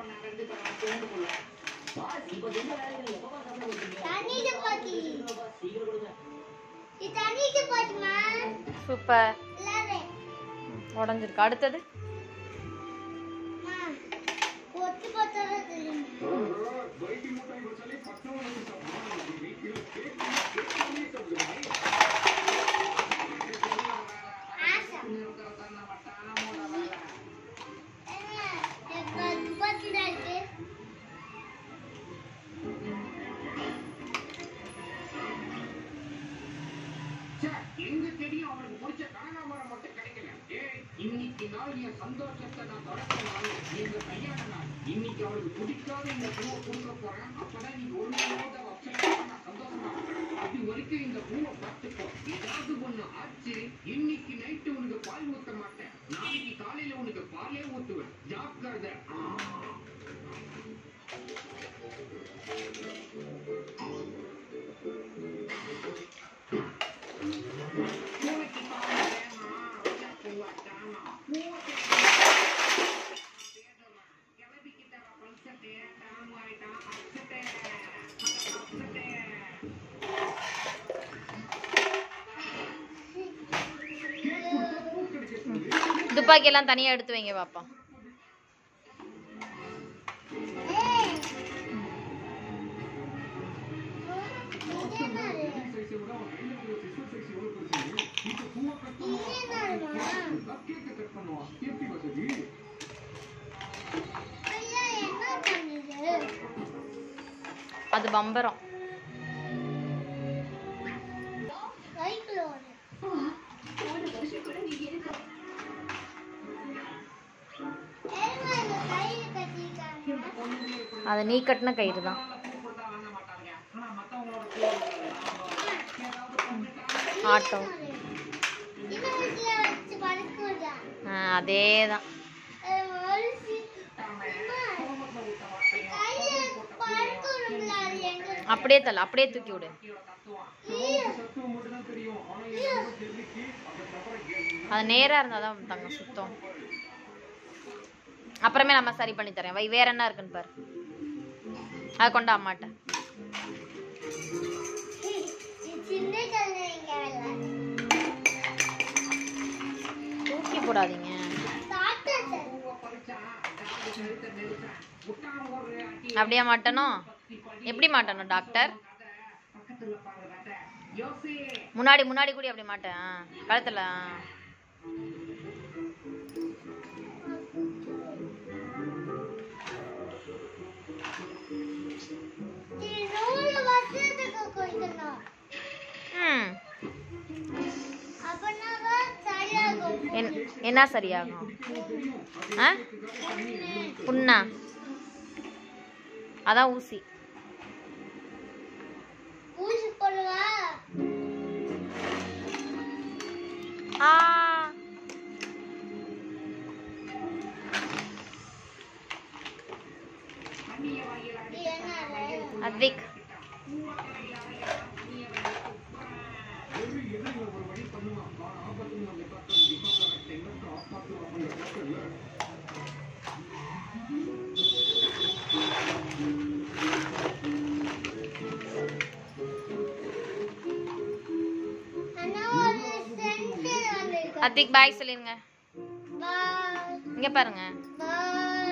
தண்ணி சப்பாத்தி இது தண்ணி சப்பாத்திமா சூப்பர் இல்லாதே உடஞ்சிருக்கு அடுத்தது மா கொத்து கொத்தா தெரியும் ஆசா என்ன எப்ப துப்பாக்கி தான் இருக்கு எங்க தெரியும் அவனுக்கு பிடிச்ச கனகாமரம் மட்டும் கிடைக்கல ஏய் இன்னைக்கு நாள் என் சந்தோஷத்தை நான் தொடக்க நாள் எங்க கல்யாண நாள் இன்னைக்கு அவளுக்கு பிடிக்காத இந்த பூவை கொடுக்க போறேன் அப்பதான் நீ ஒரு நாளாவது அவ upset ஆகாம சந்தோஷமா இருப்ப. அது வரைக்கும் இந்த பூவை பார்த்துக்கோ ஏதாவது ஒண்ணு ஆச்சு இன்னைக்கு நைட்டு உனக்கு பால் ஊத்த மாட்டேன் நாளைக்கு காலையில உனக்கு பாலே ஊத்துவேன் ஜாக்கிரதை ஆ. பூனைக்கு பால் வேணாம். ரோஜா பூவா தானா. பூவை கிளவிக்கிட்ட பல்சட்டே தாமாயிட்டான் அப்சட்டே அப்சட்டே துப்பாக்கி எல்லாம் தனியா எடுத்து வைங்க பாப்பா ஏய் இது என்னது இது என்னதுமா ஐயா என்ன பண்ணுது அது பம்பரம் சைக்கிள் ஓடு ஏம்மா இந்த கையில கட்டிருக்காங்க அதை நீ கட்டின கயிறு தான் ஆட்டோ சின்ன வீட்டுல வச்சு படுக்குதா ஆ அதே தான் கையில படுக்கணும்ல அது எங்க அப்படியே தள்ள அப்படியே தூக்கி விடு அது நேரா இருந்தாதான் தங்க சுத்தம் அப்புறமே நம்ம சரி பண்ணி தரேன் வை வேற என்ன இருக்குன்னு பாரு அதை கொண்டு அம்மாட்ட சின்ன கல்ல எங்க விளையாடு தூக்கி போடாதீங்க தாத்தா அப்படியே மாட்டணும் எப்படி மாட்டணும் டாக்டர் முன்னாடி முன்னாடி கூட அப்படி மாட்டேன் ஆ, கழுத்துல ஆ. இது நூறு வருஷத்துக்கு கொஞ்சம் ம் அப்பனாதான் சரியாகும் என்- என்ன சரியாகும் ஆ புண்ணா அதான் ஊசி ஊசி போடுவா ஆ இது என்னது அத்விக் அண்ணா ஒரு சென்டர் வந்திருக்கு அத்விக் பாய் சொல்லிருங்க பாய் இங்க பாருங்க பாய்